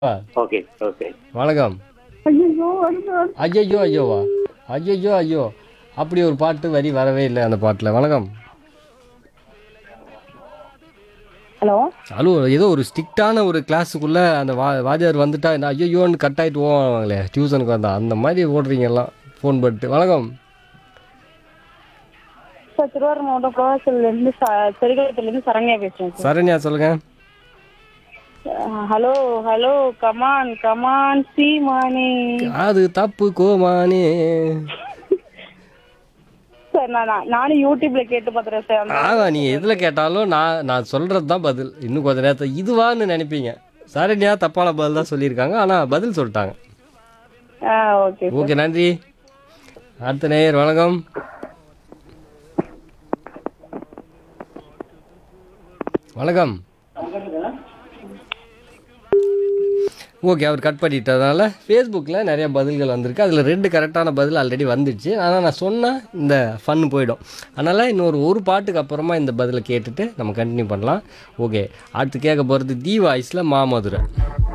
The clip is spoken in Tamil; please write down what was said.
ஆ, ஓகே ஓகே வணக்கம் ஐயோ வருது ஐயோ ஐயோவா ஐயோ ஐயோ அப்படி ஒரு பாட்டு வரி வரவே இல்லை அந்த பாட்டில் வணக்கம் ஹலோ ஹலோ ஏதோ ஒரு ஸ்ட்ரிக்டான ஒரு கிளாஸுக்குள்ளே அந்த வா வாத்தியார் வந்துட்டா என்ன ஐயோன்னு கட் ஆகிட்டு போவாங்களே டியூஷனுக்கு வந்தா அந்த மாதிரி ஓடுறீங்க எல்லாம் ஃபோன் பண்ணிட்டு வணக்கம் சார் திருவாரூர் மாவட்டம் குளவாசல்லேருந்து செரிகுளத்துலேருந்து சரண்யா பேசுகிறேன் சார் சரண்யா சொல்லுங்கள் ஹலோ ஹலோ கமான் கமான் சி மானே அது தப்பு கோமானே சார் நான் நான்- நானும் யூடியூப்ல கேட்டு பார்த்துறேன் சார் அந்த- ஆமா நீ எதில் கேட்டாலும் நான் நான் சொல்கிறது தான் பதில் இன்னும் கொஞ்ச நேரத்தை இதுவான்னு நினைப்பீங்க சரண்யா தப்பான பதில் தான் சொல்லியிருக்காங்க ஆனால் பதில் சொல்லிட்டாங்க ஆ ஓகே சார் ஓகே நன்றி அடுத்த நேயர் வணக்கம் வணக்கம் ஓகே அவர் கட் பண்ணிட்டதுனால ஃபேஸ்புக்கில் நிறைய பதில்கள் வந்திருக்கு அதில் ரெண்டு கரெக்டான பதில் ஆல்ரெடி வந்துடுச்சு ஆனால் நான் சொன்னால் இந்த ஃபன் போயிடும் அதனால் இன்னொரு ஒரு பாட்டுக்கு அப்புறமா இந்த பதிலை கேட்டுட்டு நம்ம கண்டினியூ பண்ணலாம் ஓகே அடுத்து கேட்க போகிறது தி வாய்ஸில் மாமதுரை